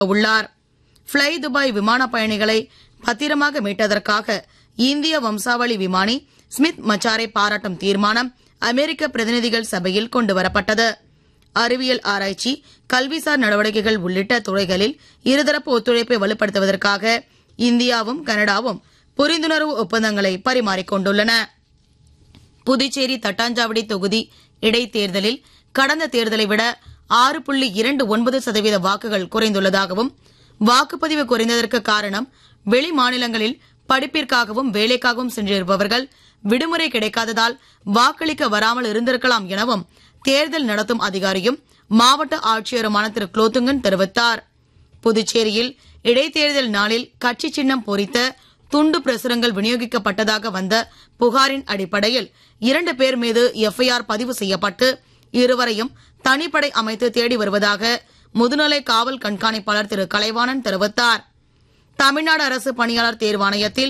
உள்ளார் fly Dubai விமான பயணிகளை பத்திரமாக மீட்டதற்காக இந்திய வம்சாவளி விமானி ஸ்மித் மச்சாரை பாராட்டும் தீர்மானம் அமெரிக்க பிரதிநிதிகள் சபையில் கொண்டு வரப்பட்டது அறிவியல் ஆராய்ச்சி கல்விசார் நடவடிக்கைகள் உள்ளிட்ட துறைகளில் இருதரப்பு ஒத்துழைப்பை வலுப்படுத்துவதற்காக இந்தியாவும் கனடாவும் புரிந்துணர்வு ஒப்பந்தங்களை பரிமாறிக்கொண்டுள்ளன புதுச்சேரி தட்டாஞ்சாவடி தொகுதி இடைத்தேர்தலில் கடந்த தேர்தலை விட ஆறு புள்ளி இரண்டு ஒன்பது சதவீத வாக்குகள் குறைந்துள்ளதாகவும் வாக்குப்பதிவு குறைந்ததற்கு காரணம் வெளி மாநிலங்களில் படிப்பிற்காகவும் வேலைக்காகவும் சென்றிருப்பவர்கள் விடுமுறை கிடைக்காததால் வாக்களிக்க வராமல் இருந்திருக்கலாம் எனவும் தேர்தல் நடத்தும் அதிகாரியும் மாவட்ட ஆட்சியருமான திரு குலோத்துங்கன் தெரிவித்தார் புதுச்சேரியில் இடைத்தேர்தல் நாளில் கட்சி சின்னம் பொறித்த துண்டு பிரசுரங்கள் விநியோகிக்கப்பட்டதாக வந்த புகாரின் அடிப்படையில் இரண்டு பேர் மீது எஃப்ஐஆர் பதிவு செய்யப்பட்டு இருவரையும் தனிப்படை அமைத்து தேடி வருவதாக முதுநிலை காவல் கண்காணிப்பாளர் திரு கலைவாணன் தெரிவித்தார் தமிழ்நாடு அரசு பணியாளர் தேர்வாணையத்தில்